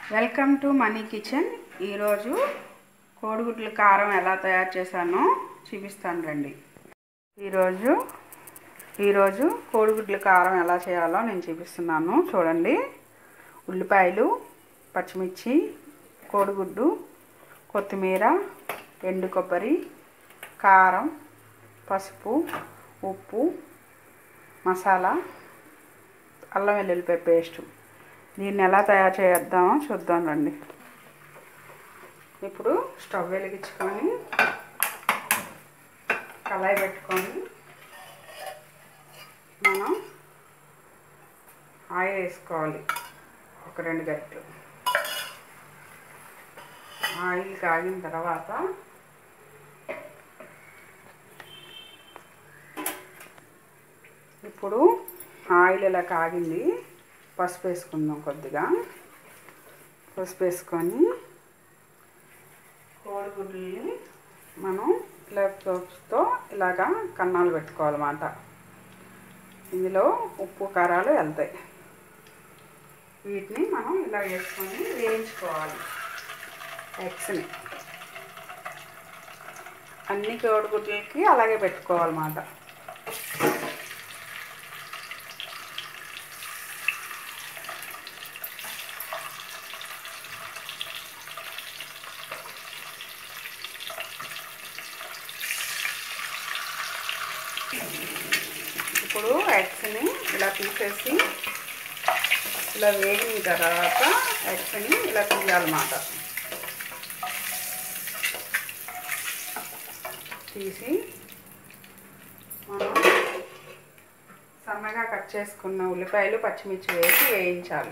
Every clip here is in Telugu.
వెల్కమ్ టు మనీ కిచెన్ ఈరోజు కోడిగుడ్ల కారం ఎలా తయారు చేశానో చూపిస్తాను రండి ఈరోజు ఈరోజు కోడిగుడ్ల కారం ఎలా చేయాలో నేను చూపిస్తున్నాను చూడండి ఉల్లిపాయలు పచ్చిమిర్చి కోడిగుడ్డు కొత్తిమీర ఎండు కొబ్బరి కారం పసుపు ఉప్పు మసాలా అల్లం వెల్లుల్లిపాయ పేస్టు దీన్ని ఎలా తయారు చేద్దామో చూద్దాం రండి ఇప్పుడు స్టవ్ వెలిగించుకొని కళాయి పెట్టుకొని మనం ఆయిల్ వేసుకోవాలి ఒక రెండు గంటలు ఆయిల్ కాగిన తర్వాత ఇప్పుడు ఆయిల్ ఇలా కాగింది పసుపు వేసుకుందాం కొద్దిగా పసుపు వేసుకొని కోడిగుడ్లని మనం ఇలా తో ఇలాగా కన్నాలు పెట్టుకోవాలన్నమాట ఇందులో ఉప్పు కారాలు వెళ్తాయి వీటిని మనం ఇలా వేసుకొని వేయించుకోవాలి ఎగ్స్ని అన్ని కోడిగుడ్లకి అలాగే పెట్టుకోవాలన్నమాట ఇప్పుడు ఎగ్స్ని ఇలా తీసేసి ఇలా వేగిన తర్వాత ఎగ్స్ని ఇలా తీయాలన్నమాట తీసి మనం సన్నగా కట్ చేసుకున్న ఉల్లిపాయలు పచ్చిమిర్చి వేసి వేయించాలి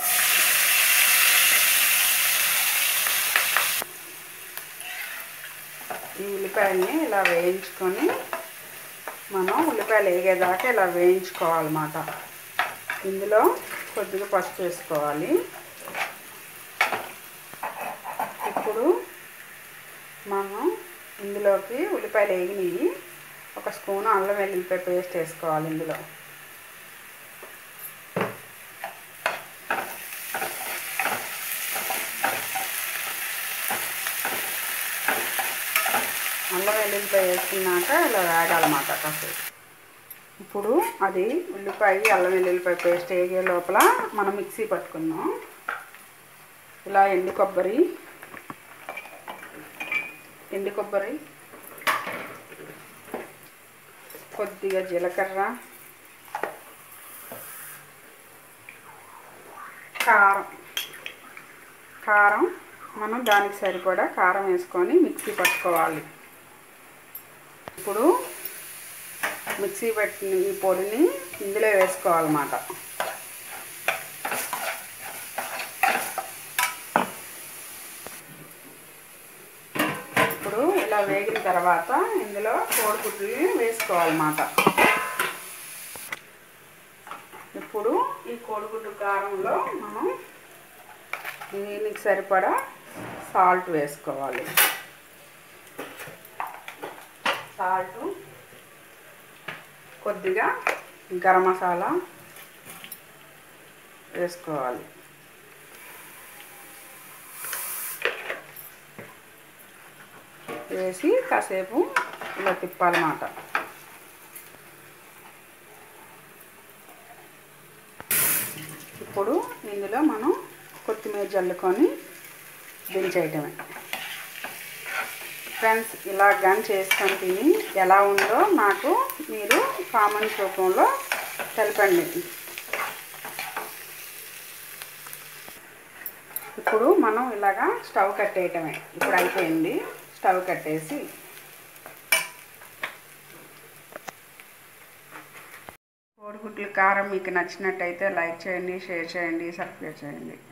ఈ ఉల్లిపాయల్ని ఇలా వేయించుకొని మనం ఉల్లిపాయలు వేగేదాకా ఇలా వేయించుకోవాలన్నమాట ఇందులో కొద్దిగా పసుపు వేసుకోవాలి ఇప్పుడు మనం ఇందులోకి ఉల్లిపాయలు వేగినవి ఒక స్పూన్ అల్లం వెల్లుల్లిపాయ పేస్ట్ వేసుకోవాలి ఇందులో అల్లం వెల్లుల్లిపాయ వేసుకున్నాక ఇలా వేగాలన్నమాట కాసేపు ఇప్పుడు అది ఉల్లిపాయ అల్లం వెల్లుల్లిపాయ పేస్ట్ వేగే లోపల మనం మిక్సీ పట్టుకుందాం ఇలా ఎండు కొబ్బరి ఎండు కొబ్బరి కొద్దిగా జీలకర్ర కారం కారం మనం దానికి సరిపడా కారం వేసుకొని మిక్సీ పట్టుకోవాలి ఇప్పుడు మిక్సీ పెట్టిన ఈ పొడిని ఇందులో వేసుకోవాలన్నమాట ఇప్పుడు ఇలా వేగిన తర్వాత ఇందులో కోడిగుడ్లని వేసుకోవాలన్నమాట ఇప్పుడు ఈ కోడిగుడ్డు కారంలో మనం దీనికి సరిపడా సాల్ట్ వేసుకోవాలి సాల్ట్ కొద్దిగా గరం మసాలా వేసుకోవాలి వేసి కాసేపు ఇలా తిప్పాలన్నమాట ఇప్పుడు ఇందులో మనం కొత్తిమీర జల్లుకొని దించేయటమే ఫ్రెండ్స్ ఇలా గన్ చేసుకొని తిని ఎలా ఉందో నాకు మీరు కామెంట్ రూపంలో తెలపండి ఇప్పుడు మనం ఇలాగా స్టవ్ కట్టేయటమే ఇప్పుడు అయిపోయింది స్టవ్ కట్టేసి కోడిగుడ్ల కారం మీకు నచ్చినట్టయితే లైక్ చేయండి షేర్ చేయండి సబ్స్క్రైబ్ చేయండి